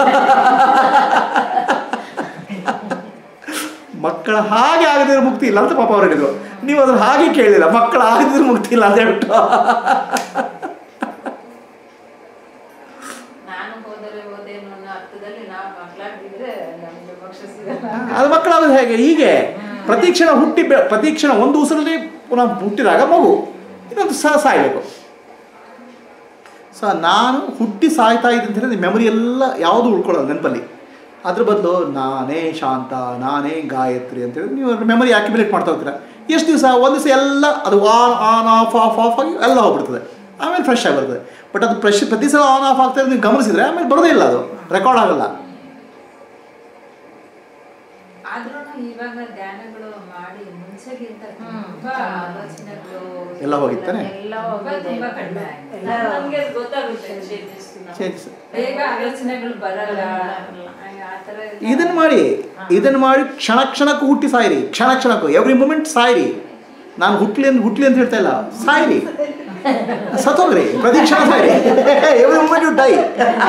ಮಕ್ಕಳ ಹಾಗೆ ಆಗದಿದ್ರೆ ಮುಕ್ತಿ ಇಲ್ಲ ಅಂತ ಪಾಪ ಅವ್ರು ಹೇಳಿದ್ರು ನೀವು ಅದನ್ನ ಹಾಗೆ ಕೇಳಿಲ್ಲ ಮಕ್ಕಳ ಆಗದಿದ್ರೆ ಮುಕ್ತಿ ಇಲ್ಲ ಅಂತ ಹೇಳ್ಬಿಟ್ಟು ನಾನು ಹೋದರೆ ಹೋದೇನೋ ಅನ್ನೋ ಅರ್ಥದಲ್ಲಿ ನಾವು ಮಕ್ಕಳಾಗಿದ್ರೆ ನಮ್ಗೆ ಮೋಕ್ಷ ಸಿಗಲ್ಲ ಅದು ಮಕ್ಕಳಾಗೋದು ಹೇಗೆ ಹೀಗೆ ಪ್ರತಿ ಕ್ಷಣ ಹುಟ್ಟಿ ಬೆ ಪ್ರತಿ ಕ್ಷಣ ಒಂದು ಉಸಿರಲ್ಲಿ ಪುನಃ ಹುಟ್ಟಿದಾಗ ಮಗು ಇನ್ನೊಂದು ಸಹ ಸಾಯಬೇಕು ಸೊ ನಾನು ಹುಟ್ಟಿ ಸಾಯ್ತಾ ಇದ್ದೆ ಅಂತ ಹೇಳಿದ್ರೆ ಮೆಮೊರಿ ಎಲ್ಲ ಯಾವುದು ಉಳ್ಕೊಳ್ಳೋದು ನೆನಪಲ್ಲಿ ಅದ್ರ ಬದಲು ನಾನೇ ಶಾಂತ ನಾನೇ ಗಾಯತ್ರಿ ಅಂತೇಳಿ ನೀವು ಮೆಮೊರಿ ಅಕ್ಯುಮುಲೇಟ್ ಮಾಡ್ತಾ ಹೋಗ್ತೀರಾ ಎಷ್ಟು ದಿವಸ ಒಂದು ದಿವಸ ಎಲ್ಲ ಅದು on on off off off ಆಗಿ ಎಲ್ಲ ಹೋಗ್ಬಿಡ್ತದೆ ಆಮೇಲೆ ಫ್ರೆಶ್ ಆಗಿ ಬರ್ತದೆ ಬಟ್ ಅದು ಫ್ರೆಶ್ ಪ್ರತಿ ಸಲ ಆನ್ ಆಫ್ ಆಗ್ತಾ ಇರೋದು ನೀವು ಗಮನಿಸಿದ್ರೆ ಆಮೇಲೆ ಬರೋದೇ ಇಲ್ಲ ಅದು ರೆಕಾರ್ಡ್ ಆಗಲ್ಲ ಆದ್ರೂ ಇವಾಗ ಧ್ಯಾನಗಳು ಮಾಡಿ ಮುಂಚೆಗಿಂತ ತುಂಬಾ ಆಲೋಚನೆಗಳು ಎಲ್ಲ ಹೋಗಿತ್ತಾನೆ? ಎಲ್ಲ ಹೋಗಿದೆ ತುಂಬಾ ಕಡಿಮೆ ಎಲ್ಲ ನಮ್ಗೆ ಅದು ಗೊತ್ತಾಗುತ್ತೆ changes ನಾವು. Changes. ಬೇಗ ಆಲೋಚನೆಗಳು ಬರಲ್ಲ ಆ ಥರ ಎಲ್ಲ- ಇದನ್ನು ಮಾಡಿ ಇದನ್ನು ಮಾಡಿ ಕ್ಷಣ ಕ್ಷಣಕ್ಕೂ ಹುಟ್ಟಿ ಸಾಯಿರಿ ಕ್ಷಣ ಕ್ಷಣಕ್ಕೂ ಎವ್ರಿ ಮೂಮೆಂಟ್ ಸಾಯಿರಿ ನಾನು ಹುಟ್ಲಿ ಅಂತ ಹುಟ್ಲಿ ಅಂತ ಹೇಳ್ತಾ ಇಲ್ಲ ಸಾಯಿರಿ ಸತ್ತೋಗ್ರಿ ಪ್ರತಿ ಕ್ಷಣ ಸಾಯಿರಿ every moment you die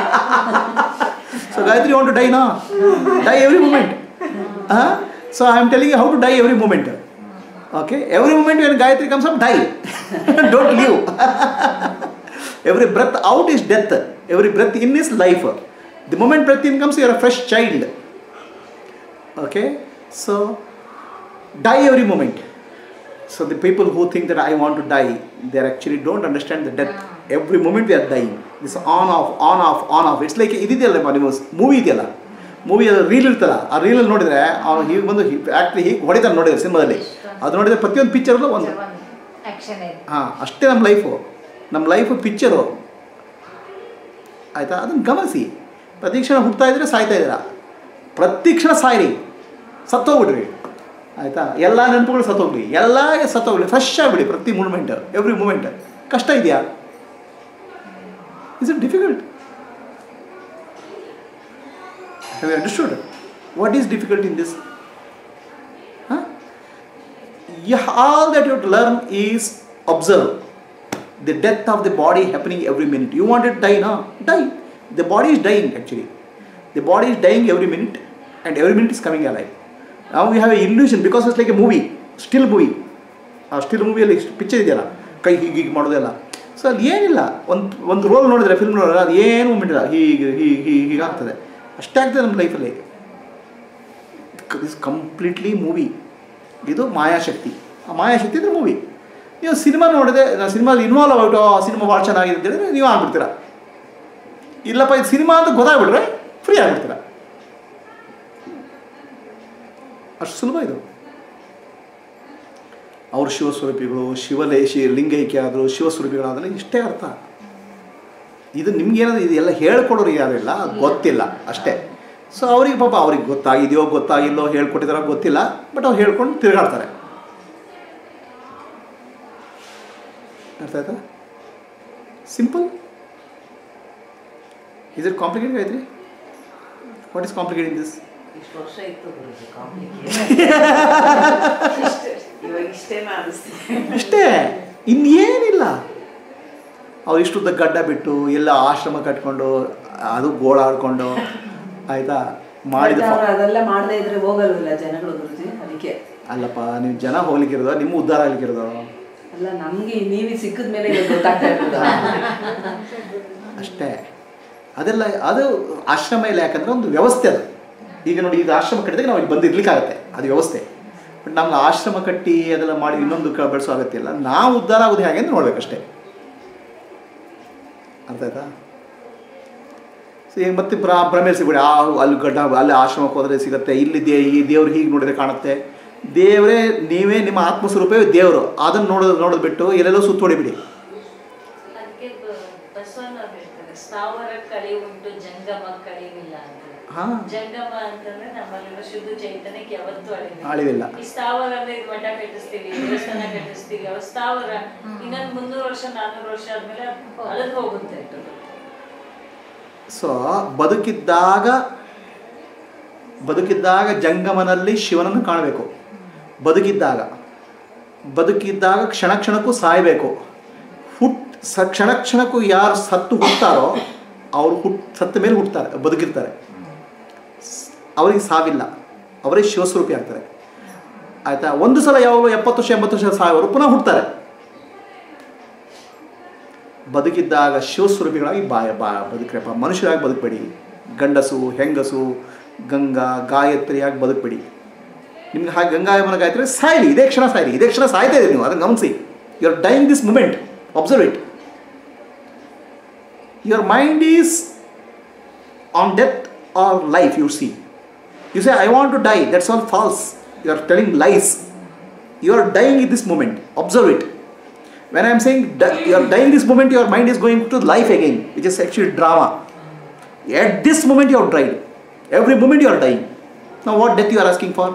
so Gayatri want to die ನಾ die every moment so I am telling how to die every moment okay every moment when Gayatri comes up die don't leave every breath out is death every breath in is life the moment breath in comes you are a fresh child okay so die every moment so the people who think that i want to die they actually don't understand the death every moment we are dying this on off on off on off it's like ಇದಿದೆಯಲ್ಲ ನೀವು ಮೂವಿ ಇದೆಯಲ್ಲ ಮೂವಿ ಅದು ರೀಲ್ ಇರ್ತಲ್ಲ ಆ ರೀಲಲ್ಲಿ ನೋಡಿದ್ರೆ ಅವ್ನು ಹೀಗೆ ಬಂದು ಆ್ಯಕ್ಟ್ಲಿ ಹೀಗೆ ಹೊಡಿತಾನೆ ನೋಡಿದ್ರೆ ಸಿನಿಮಾದಲ್ಲಿ ಅದು ನೋಡಿದ್ರೆ ಪ್ರತಿಯೊಂದು ಪಿಕ್ಚರಲ್ಲೂ ಒಂದು ಆಕ್ಷನ್ ಇದೆ ಹಾಂ ಅಷ್ಟೇ ನಮ್ಮ ಲೈಫು ನಮ್ಮ ಲೈಫು ಪಿಕ್ಚರು ಆಯಿತಾ ಅದನ್ನು ಗಮನಿಸಿ ಪ್ರತಿ ಕ್ಷಣ ಹುಟ್ತಾ ಇದ್ರೆ ಸಾಯ್ತಾ ಇದ್ದೀರಾ ಪ್ರತಿ ಕ್ಷಣ ಸಾಯಿರಿ ಸತ್ತೋಗ್ಬಿಡ್ರಿ ಆಯಿತಾ ಎಲ್ಲ ನೆನಪುಗಳು ಸತ್ತೋಗ್ಲಿ ಎಲ್ಲ ಸತ್ತೋಗ್ಲಿ ಫ್ರೆಶ್ ಆಗಿಬಿಡಿ ಪ್ರತಿ ಮೂಮೆಂಟ್ ಎವ್ರಿ ಮೂಮೆಂಟ್ ಕಷ್ಟ ಇದೆಯಾ is it difficult have understood what is difficult in this ಹಾಂ you, all that you have to learn is observe the death of the body happening every minute. You want it to die, no? Die. The body is dying actually. The body is dying every minute. And every minute is coming a life ನಾವು we have a illusion because it's like a movie still movie ಆ ಸ್ಟಿಲ್ ಮೂವಿಯಲ್ಲಿ ಪಿಕ್ಚರ್ ಇದೆಯಲ್ಲ ಕೈ ಹೀಗೆ ಹೀಗೆ ಮಾಡೋದೆಲ್ಲ ಸೊ ಅಲ್ಲಿ ಏನಿಲ್ಲ ಒಂದು ಒಂದು ರೋಲ್ ನೋಡಿದ್ರೆ ಫಿಲ್ಮ್ ನೋಡಿದ್ರೆ ಅದು ಏನು ಮೂಮೆಂಟ್ ಇಲ್ಲ ಹೀಗೆ ಹೀಗೆ ಹೀಗೆ ಹೀಗಾಗ್ತದೆ ಅಷ್ಟೇ ಆಗ್ತದೆ ನಮ್ಮ ಲೈಫಲ್ಲಿ ಇಸ್ ಕಂಪ್ಲೀಟ್ಲಿ ಮೂವಿ ಇದು ಮಾಯಾಶಕ್ತಿ ಆ ಮಾಯಾಶಕ್ತಿ ಅಂದರೆ ಮೂವಿ ನೀವು ಸಿನಿಮಾ ನೋಡಿದೆ ನಾನು ಸಿನಿಮಾದಲ್ಲಿ ಇನ್ವಾಲ್ವ್ ಆಗ್ಬಿಟ್ಟು ಆ ಸಿನಿಮಾ ಭಾಳ ಚೆನ್ನಾಗಿದೆ ಅಂತ ಹೇಳಿದ್ರೆ ನೀವು ಆಗ್ಬಿಡ್ತೀರ ಇಲ್ಲಪ್ಪ ಇದು ಸಿನಿಮಾ ಅಂತ ಗೊತ್ತಾಗ್ಬಿಟ್ರೆ ಫ್ರೀ ಆಗ್ಬಿಡ್ತೀರ ಅಷ್ಟು ಸುಲಭ ಇದು ಅವರು ಶಿವಸ್ವರೂಪಿಗಳು ಶಿವಲೇ ಶಿ ಲಿಂಗೈಕ್ಯ ಆದರು ಶಿವಸ್ವರೂಪಿಗಳಾದರೆ ಇಷ್ಟೇ ಅರ್ಥ ಇದು ನಿಮ್ಗೇನಾದ್ರು ಇದೆಲ್ಲ ಹೇಳ್ಕೊಡೋರು ಯಾರಿಲ್ಲ ಅದು ಗೊತ್ತಿಲ್ಲ ಅಷ್ಟೇ ಸೊ ಅವ್ರಿಗೆ ಪಾಪ ಅವ್ರಿಗೆ ಗೊತ್ತಾಗಿದೆಯೋ ಗೊತ್ತಾಗಿಲ್ಲೋ ಹೇಳ್ಕೊಟ್ಟಿದಾರೋ ಗೊತ್ತಿಲ್ಲ ಬಟ್ ಅವ್ರು ಹೇಳ್ಕೊಂಡು ತಿರುಗಾಡ್ತಾರೆ ಅರ್ಥ ಆಯ್ತಾ ಸಿಂಪಲ್ ಇಸ್ ಇಟ್ ಕಾಂಪ್ಲಿಕೇಟೆಡ್ ಆಯ್ತು what is complicate in this ಇಷ್ಟು ವರ್ಷ ಇತ್ತು ಗುರುಜಿ ಕಾಂಪ್ಲಿಕೇಟ್ ಇವಾಗ ಇಷ್ಟೇನ ಅನಿಸ್ತಿದೆ ಅಷ್ಟೇ ಇನ್ನೇನಿಲ್ಲ ಅವ್ರು ಇಷ್ಟುದ್ದ ಗಡ್ಡ ಬಿಟ್ಟು ಎಲ್ಲ ಆಶ್ರಮ ಕಟ್ಕೊಂಡು ಅದು ಗೋಳಾಡ್ಕೊಂಡು ಆಯ್ತಾ ಮಾಡಿದ ಬಟ್ ಅವ್ರು ಅದೆಲ್ಲ ಮಾಡದೇ ಇದ್ರೆ ಹೋಗಲ್ವಲ್ಲ ಜನಗಳು ಗುರುಜಿ ಅದಕ್ಕೆ ಅಲ್ಲಪ್ಪ ನೀವು ಜನ ಹೋಗ್ಲಿಕ್ಕಿರೋದು ನಿಮ್ಮ ಉದ್ಧಾರ ಆಗ್ಲಿಕ್ಕಿರೋದು ಅಲ್ಲ ನಮ್ಗೆ ನೀವೇ ಸಿಕ್ಕಿದ ಮೇಲೆ ಇವಾಗ ಗೊತ್ತಾಗ್ತಾ ಇರೋದು ಅಷ್ಟೇ ಅದೆಲ್ಲ ಅದು ಆಶ್ರಮ ಇಲ್ಲ ಯಾಕಂದ್ರೆ ಒಂದು ವ್ಯವಸ್ಥೆ ಅದು ಈಗ ನೋಡಿ ಇದು ಆಶ್ರಮ ಕಟ್ಟಿದಾಗ ನಾವು ಇಲ್ಲಿ ಬಂದು ಇರ್ಲಿಕ್ಕಾಗತ್ತೆ ಅದು ವ್ಯವಸ್ಥೆ ಬಟ್ ನಮ್ಗೆ ಆಶ್ರಮ ಕಟ್ಟಿ ಅದೆಲ್ಲ ಮಾಡಿ ಇನ್ನೊಂದು ಕ ಬೆಳೆಸೋ ಅಗತ್ಯ ಇಲ್ಲ ನಾವು ಉದ್ಧಾರ ಆಗೋದು ಹೇಗೆ ಅಂತ ನೋಡ್ಬೇಕಷ್ಟೇ ಅರ್ಥ ಆಯ್ತಾ ಸೊ ಈಗ ಮತ್ತೆ ಭ್ರ ಭ್ರಮೆ ಸಿಗ್ಬೇಡಿ ಆ ಅಲ್ಲಿ ಗಡ್ಡ ಅಲ್ಲಿ ಆಶ್ರಮಕ್ಕೆ ಹೋದರೆ ಸಿಗುತ್ತೆ ಇಲ್ಲಿ ದೇ ಈ ದೇವ್ರು ಹೀಗೆ ನೋಡಿದ್ರೆ ಕಾಣುತ್ತೆ ದೇವರೇ ನೀವೇ ನಿಮ್ಮ ಆತ್ಮಸ್ವರೂಪವೇ ದೇವರು ಅದನ್ನು ನೋಡೋದು ನೋಡೋದು ಬಿಟ್ಟು ಎಲ್ಲೆಲ್ಲೋ ಸುತ್ತೋಡಿಬಿಡಿ ಅದಕ್ಕೆ ಬಸವಣ್ಣವ್ರು ಹೇಳ್ತಾರೆ ಸ್ಥಾವರ ಕಳಿ ಉಂಟು ಜಂಗಮ ಕಳಿವಿಲ್ಲ ಅಂತ ಹಾ. ಜಂಗಮ ಅಂತಂದ್ರೆ ನಮ್ಮಲ್ಲಿರೋ ಶುದ್ಧ ಚೈತನ್ಯಕ್ಕೆ ಯಾವತ್ತೂ ಅಳಿವಿಲ್ಲ ಅಳಿವಿಲ್ಲ. ಈ ಸ್ಥಾವರ ಅಂದ್ರೆ ಇದು ಮಠ ಕಟ್ಟಿಸ್ತೀವಿ ದೇವಸ್ಥಾನ ಕಟ್ಟಿಸ್ತೀವಿ ಅವ ಸ್ಥಾವರ ಇನ್ನೊಂದು ಮುನ್ನೂರು ವರ್ಷ ನಾನ್ನೂರು ವರ್ಷ ಆದ್ಮೇಲೆ ಅಳದ್ ಹೋಗುತ್ತೆ ಸೊ ಬದುಕಿದ್ದಾಗ ಬದುಕಿದ್ದಾಗ ಜಂಗಮನಲ್ಲಿ ಶಿವನನ್ನು ಕಾಣಬೇಕು ಬದುಕಿದ್ದಾಗ ಬದುಕಿದ್ದಾಗ ಕ್ಷಣ ಕ್ಷಣಕ್ಕೂ ಸಾಯಬೇಕು ಹುಟ್ ಸ ಕ್ಷಣ ಕ್ಷಣಕ್ಕೂ ಯಾರು ಸತ್ತು ಹುಟ್ತಾರೋ ಅವರು ಹುಟ್ ಸತ್ತ ಮೇಲೆ ಹುಟ್ತಾರೆ ಬದುಕಿರ್ತಾರೆ ಸ್- ಅವರಿಗೆ ಸಾವಿಲ್ಲ ಅವರೇ ಶಿವಸ್ವರೂಪಿ ಆಗ್ತಾರೆ ಆಯಿತಾ ಒಂದು ಸಲ ಯಾವಾಗಲೂ ಎಪ್ಪತ್ತು ವರ್ಷ ಎಂಬತ್ತು ವರ್ಷ ಸಾಯೋರು ಪುನಃ ಹುಟ್ತಾರೆ ಬದುಕಿದ್ದಾಗ ಶಿವಸ್ವರೂಪಿಗಳಾಗಿ ಬಾ ಬಾ ಬದುಕ್ರಪ್ಪ ಮನುಷ್ಯರಾಗಿ ಬದುಕಬೇಡಿ ಗಂಡಸು ಹೆಂಗಸು ಗಂಗಾ ಗಾಯತ್ರಿಯಾಗಿ ಬದುಕಬೇಡಿ ನಿಮ್ಗೆ ಹಾಗೆ ಗಂಗಾ ಯಮನ ಗಾಯತ್ರಿ ಸಾಯಲಿ ಇದೇ ಕ್ಷಣ ಸಾಯಲಿ ಇದೇ ಕ್ಷಣ ಸಾಯ್ತಾ ಇದೆ ನೀವು ಅದನ್ನು ಗಮನಿಸಿ you are dying this moment observe it your mind is on death or life you see you say I want to die that's all false you are telling lies you are dying in this moment observe it when I'm saying di- you are dying this moment, your mind is going to life again, which is actually drama. At this moment, you are died. Every moment, you are dying. Now, what death you are asking for?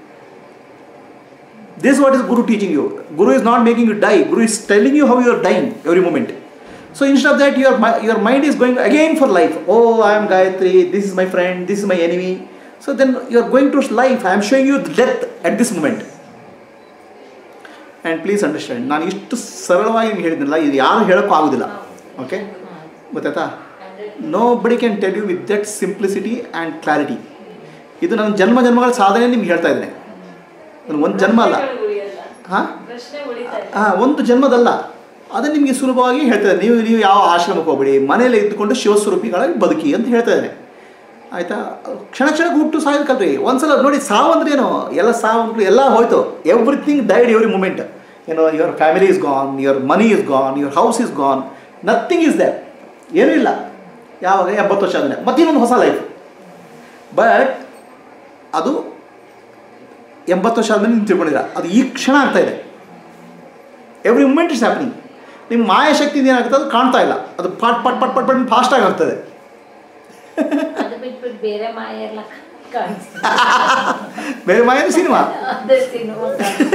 This is what is Guru teaching you. Guru is not making you die. Guru is telling you how you are dying every moment. So instead of that, your mi- your mind is going again for life. Oh, I am Gayatri. This is my friend. This is my enemy. So then you are going to life. I am showing you death at this moment. And please understand ನಾನು ಇಷ್ಟು ಸರಳವಾಗಿ ನಿಮ್ಗೆ ಹೇಳಿದ್ನಲ್ಲ ಇದು ಯಾರು ಹೇಳೋಕ್ಕೂ ಆಗೋದಿಲ್ಲ ಓಕೆ ಗೊತ್ತಾಯ್ತಾ nobody can tell you with that simplicity and clarity ಇದು ನನ್ನ ಜನ್ಮ ಜನ್ಮಗಳ ಸಾಧನೆ ನಿಮ್ಗೆ ಹೇಳ್ತಾ ಇದ್ದೇನೆ ನನಗೆ ಒಂದು ಜನ್ಮ ಅಲ್ಲ ಪ್ರಶ್ನೆಗಳು ಉಳಿಯಲ್ಲ ಹಾಂ ಪ್ರಶ್ನೆ ಉಳಿತಾ ಇಲ್ಲ ಹಾಂ ಒಂದು ಜನ್ಮದಲ್ಲ ಅದು ನಿಮಗೆ ಸುಲಭವಾಗಿ ಹೇಳ್ತಾರೆ ನೀವು ನೀವು ಯಾವ ಆಶ್ರಮಕ್ಕೆ ಹೋಗ್ಬೇಡಿ ಮನೆಯಲ್ಲೇ ಇದ್ದುಕೊಂಡು ಶಿವಸ್ವರೂಪಿಗಳಾಗಿ ಬದುಕಿ ಅಂತ ಹೇಳ್ತಾ ಇದ್ದೇನೆ ಆಯಿತಾ ಕ್ಷಣ ಕ್ಷಣಕ್ಕೆ ಹುಟ್ಟು ಸಾಯೋದು ಕಲ್ರಿ ಒಂದ್ಸಲ ನೋಡಿ ಸಾವು ಅಂದ್ರೆ ಏನು ಎಲ್ಲ ಸಾವು ಅಂದ್ರೂ ಎಲ್ಲ ಹೋಯ್ತು ಎವ್ರಿಥಿಂಗ್ ಡೈಡ್ ಎವ್ರಿ ಮೂಮೆಂಟ್ ಏನೋ your family is gone your money is gone your house is gone nothing is that ಏನೂ ಇಲ್ಲ ಯಾವಾಗ ಎಂಬತ್ತು ವರ್ಷ ಆದಮೇಲೆ ಮತ್ತಿನ್ನೊಂದು ಹೊಸ ಲೈಫ್ ಬಟ್ ಅದು ಎಂಬತ್ತು ವರ್ಷ ಆದಮೇಲೆ ನೀವು ತಿಳ್ಕೊಂಡಿಲ್ಲ ಅದು ಈ ಕ್ಷಣ ಆಗ್ತಾ ಇದೆ ಎವ್ರಿ ಮೂಮೆಂಟ್ ಇಸ್ ಹ್ಯಾಪ್ನಿಂಗ್ ನಿಮ್ಮ ಮಾಯಾಶಕ್ತಿಯಿಂದ ಏನಾಗ್ತದೆ ಅದು ಕಾಣ್ತಾ ಇಲ್ಲ ಅದು ಪಟ್ ಪಟ್ ಪಟ್ ಪಟ್ ಪಟ್ ಫಾಸ್ಟಾಗಿ ಆಗ್ತದೆ ಅದು ಬಿಟ್ಬಿಟ್ಟು ಬೇರೆ ಮಾಯ ಎಲ್ಲ ಕಾಣಿಸ್ತದೆ ಬೇರೆ ಮಾಯನ ಸಿನಿಮಾ ಅದೇ ಸಿನಿಮಾ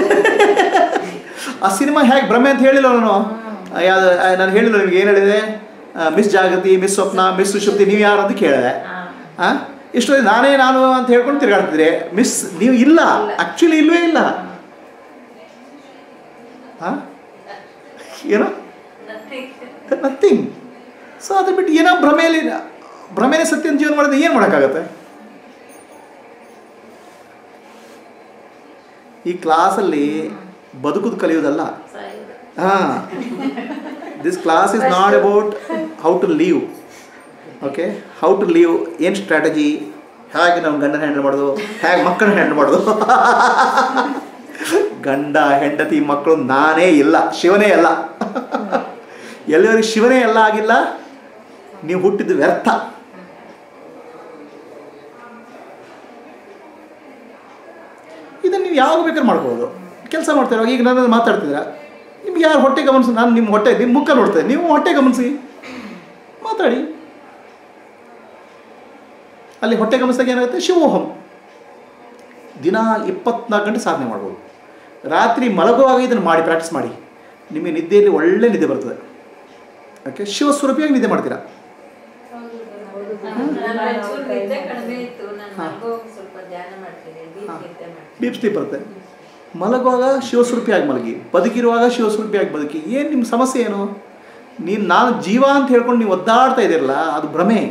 ಆ ಸಿನಿಮಾ ಹೇಗೆ ಭ್ರಮೆ ಅಂತ ಹೇಳಿಲ್ಲ ನಾನು ಯಾವ್ದು ನಾನು ಹೇಳಿಲ್ಲ ನಿಮ್ಗೆ ಏನು ಹೇಳಿದೆ ಮಿಸ್ ಜಾಗೃತಿ ಮಿಸ್ ಸ್ವಪ್ನ ಮಿಸ್ ಸುಶುಪ್ತಿ ನೀವು ಯಾರು ಅಂತ ಕೇಳಿದೆ ಹಾಂ ಇಷ್ಟು ನಾನೇ ನಾನು ಅಂತ ಹೇಳ್ಕೊಂಡು ತಿರುಗಾಡ್ತಿದ್ರೆ ಮಿಸ್ ನೀವು ಇಲ್ಲ ಆ್ಯಕ್ಚುಲಿ ಇಲ್ವೇ ಇಲ್ಲ ಹಾಂ ಏನೋ ನಥಿಂಗ್ ಸೊ ಅದು ಬಿಟ್ಟು ಏನೋ ಭ್ರಮೆಯಲ್ಲಿ ಭ್ರಮೆನೇ ಸತ್ಯ ಅಂತ ಜೀವನ ಮಾಡಿದ್ರೆ ಏನು ಮಾಡೋಕ್ಕಾಗತ್ತೆ ಈ ಕ್ಲಾಸಲ್ಲಿ ಬದುಕುದು ಕಲಿಯೋದಲ್ಲ ಸಾಯೋದು ಹಾಂ this class is not about how to live okay how to live ಏನು ಸ್ಟ್ರಾಟಜಿ ಹೇಗೆ ನಾವು ಗಂಡನ ಹ್ಯಾಂಡಲ್ ಮಾಡೋದು ಹೇಗೆ ಮಕ್ಕಳನ್ನ ಹ್ಯಾಂಡಲ್ ಮಾಡೋದು ಗಂಡ ಹೆಂಡತಿ ಮಕ್ಕಳು ನಾನೇ ಇಲ್ಲ ಶಿವನೇ ಅಲ್ಲ ಎಲ್ಲಿವರೆಗೆ ಶಿವನೇ ಎಲ್ಲ ಆಗಿಲ್ಲ ನೀವು ಹುಟ್ಟಿದ್ದು ವ್ಯರ್ಥ ಇದನ್ನು ನೀವು ಯಾವಾಗ ಬೇಕಾದ್ರೆ ಮಾಡ್ಬೋದು ಕೆಲಸ ಮಾಡ್ತೀರ ಈಗ ನನ್ನ ಮಾತಾಡ್ತಿದ್ದೀರಾ ನಿಮ್ಗೆ ಯಾರು ಹೊಟ್ಟೆ ಗಮನಿಸಿ ನಾನು ನಿಮ್ಮ ಹೊಟ್ಟೆ ನಿಮ್ಮ ಮುಖ ನೋಡ್ತೇನೆ ನೀವು ಹೊಟ್ಟೆ ಗಮನಿಸಿ ಮಾತಾಡಿ ಅಲ್ಲಿ ಹೊಟ್ಟೆ ಗಮನಿಸಿದಾಗ ಏನಾಗುತ್ತೆ ಶಿವೋಹಂ ದಿನ ಇಪ್ಪತ್ನಾಲ್ಕು ಗಂಟೆ ಸಾಧನೆ ಮಾಡ್ಬೋದು ರಾತ್ರಿ ಮಲಗುವಾಗ ಇದನ್ನು ಮಾಡಿ ಪ್ರಾಕ್ಟೀಸ್ ಮಾಡಿ ನಿಮಗೆ ನಿದ್ದೆಯಲ್ಲಿ ಒಳ್ಳೆ ನಿದ್ದೆ ಬರ್ತದೆ ಓಕೆ ಶಿವಸ್ವರೂಪಿಯಾಗಿ ನಿದ್ದೆ ಮಾಡ್ತೀರಾ ನನ್ನ ಒಂಚೂರು ನಿದ್ದೆ ಕಡಿಮೆ ಇತ್ತು ನಾನು ಮಲ್ಗೋವಾಗ ಸ್ವಲ್ಪ ಧ್ಯಾನ ಮಾಡ್ತೀನಿ ಡೀಪ್ ನಿದ್ದೆ ಮಾಡ್ತೀನಿ ಡೀಪ್ ಸ್ಲೀಪ್ ಬರುತ್ತೆ ಮಲಗುವಾಗ ಶಿವಸ್ವರೂಪಿಯಾಗಿ ಮಲಗಿ ಬದುಕಿರುವಾಗ ಶಿವಸ್ವರೂಪಿಯಾಗಿ ಬದುಕಿ ಏನು ನಿಮ್ಮ ಸಮಸ್ಯೆ ಏನು ನೀನು ನಾನು ಜೀವ ಅಂತ ಹೇಳ್ಕೊಂಡು ನೀವು ಒದ್ದಾಡ್ತಾ ಇದ್ದೀರಲ್ಲ ಅದು ಭ್ರಮೆ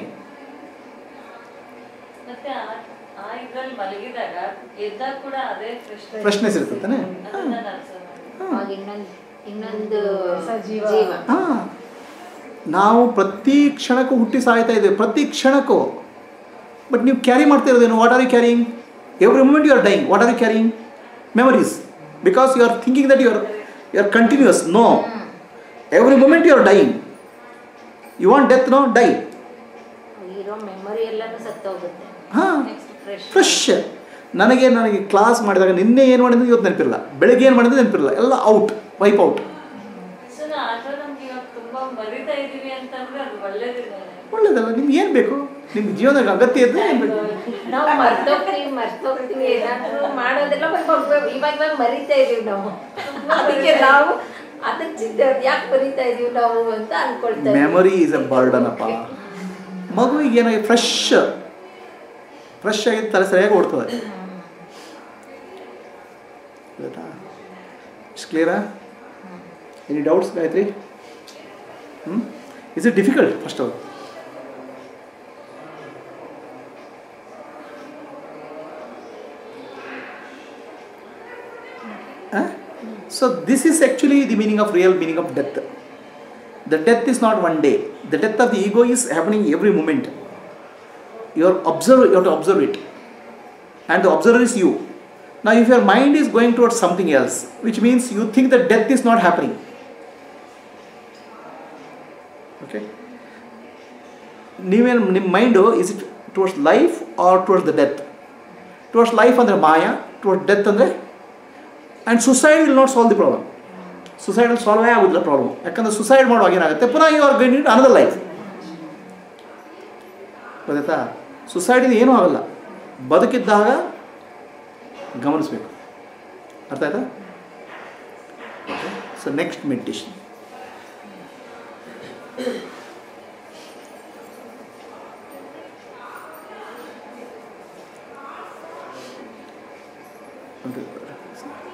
ಮತ್ತೆ ಆ- ಆ ಇದ್ರಲ್ಲಿ ಮಲಗಿದಾಗ ಎದ್ದಾಗ ಕೂಡ ಅದೇ ಪ್ರಶ್ನೆ ಪ್ರಶ್ನೆ ಇರ್ತೈತಾನೆ ಅದನ್ನ ನಾನು ಅರ್ಥ ಮಾಡಿದೆ. ಅವಾಗ ಇನ್ನೊಂದು ಇನ್ನೊಂದು ಹೊಸ ಜೀವ. ಜೀವ ಹಾಂ ನಾವು ಪ್ರತಿ ಕ್ಷಣಕ್ಕೂ ಹುಟ್ಟಿ ಸಾಯ್ತಾ ಇದ್ದೇವೆ ಪ್ರತಿ ಕ್ಷಣಕ್ಕೂ ಬಟ್ ನೀವು ಕ್ಯಾರಿ ಮಾಡ್ತಾ ಇರೋದೇನು what are you carrying every moment you are dying what are you carrying memories because you are thinking that you are you are continuous no every moment you are dying you want death no die ಇರೋ ಮೆಮೊರಿ ಎಲ್ಲಾನು ಸತ್ತೋಗುತ್ತೆ ಹಾಂ ನೆಕ್ಸ್ಟ್ ಫ್ರೆಶ್ ಫ್ರೆಶ್ ನನಗೆ ನನಗೆ ಕ್ಲಾಸ್ ಮಾಡಿದಾಗ ನಿನ್ನೆ ಏನು ಮಾಡಿದ್ರೆ ಇವತ್ತು ನೆನಪಿರಲ್ಲ ಬೆಳಗ್ಗೆ ಏನು ಮಾಡಿದ್ರೆ ನೆನಪಿರಲ್ಲ ಎಲ್ಲ ಔಟ್ ವೈಪ್ ಔಟ್ ಸೊ ನಾ ಅಥವಾ ನಮ್ಗೆ ಇವಾಗ ತುಂಬಾ ಮರಿತಾ ಇದೀವಿ ಅಂತಂದ್ರೆ ಅದು ಒಳ್ಳೇದಿಲ್ಲ ಒಳ್ಳೇದಲ್ಲ ನಿಮ್ಗೆ ಏನು ಬೇಕು ನಿಮ್ಮ ಜೀವನದ ಅಗತ್ಯ ಇದ್ದರೆ ಏನು ಬೇಕು ನಾವು ಮರ್ತೋಗ್ತೀವಿ ಮರ್ತೋಗ್ತೀವಿ ಏನಾದ್ರು ಮಾಡೋದೆಲ್ಲ ಇವಾಗ ಇವಾಗ ಮರಿತಾ ಇದೀವಿ ನಾವು ಅದಕ್ಕೆ ನಾವು ಅದಕ್ಕೆ ಚಿಂತೆ ಯಾಕೆ ಮರಿತಾ ಇದೀವಿ ನಾವು ಅಂತ ಅನ್ಕೊಳ್ತಾ ಇದೀವಿ. ಮೆಮೊರಿ ಈಸ್ ಎ ಬರ್ಡನ್ ಅಪ್ಪ ಮಗುವಿಗೆ ಏನಾಗಿ ಫ್ರೆಶ್ ಫ್ರೆಶ್ ಆಗಿ ತಲೆ ಸರಿಯಾಗಿ ಓಡ್ತದೆ ಆಯ್ತಾ ಇಷ್ಟು ಕ್ಲಿಯರಾ ಎನಿ ಡೌಟ್ಸ್ ಗಾಯತ್ರಿ ಹ್ಞೂ is it difficult first all so this is actually the meaning of real meaning of death the death is not one day the death of the ego is happening every moment you are observe you have to observe it and the observer is you now if your mind is going towards something else which means you think that death is not happening okay ನೀವೇನು ನಿಮ್ಮ mind is it towards life or towards the death towards life ಅಂದರೆ ಮಾಯ ಟುವರ್ಡ್ಸ್ ಡೆತ್ ಅಂದರೆ and suicide will not solve the problem ಸುಸೈಡಲ್ಲಿ ಸಾಲ್ವೇ ಆಗೋದಿಲ್ಲ ಪ್ರಾಬ್ಲಮ್ ಯಾಕಂದರೆ ಸುಸೈಡ್ ಮಾಡುವಾಗ ಏನಾಗುತ್ತೆ ಪುನಃ you are going in another life ಗೊತ್ತಾಯ್ತಾ ಸುಸೈಡಿಂದ ಏನೂ ಆಗಲ್ಲ ಬದುಕಿದ್ದಾಗ ಗಮನಿಸಬೇಕು ಅರ್ಥ ಆಯ್ತಾ ಸೊ ನೆಕ್ಸ್ಟ್ ಮೆಡಿಟೇಷನ್ Okay.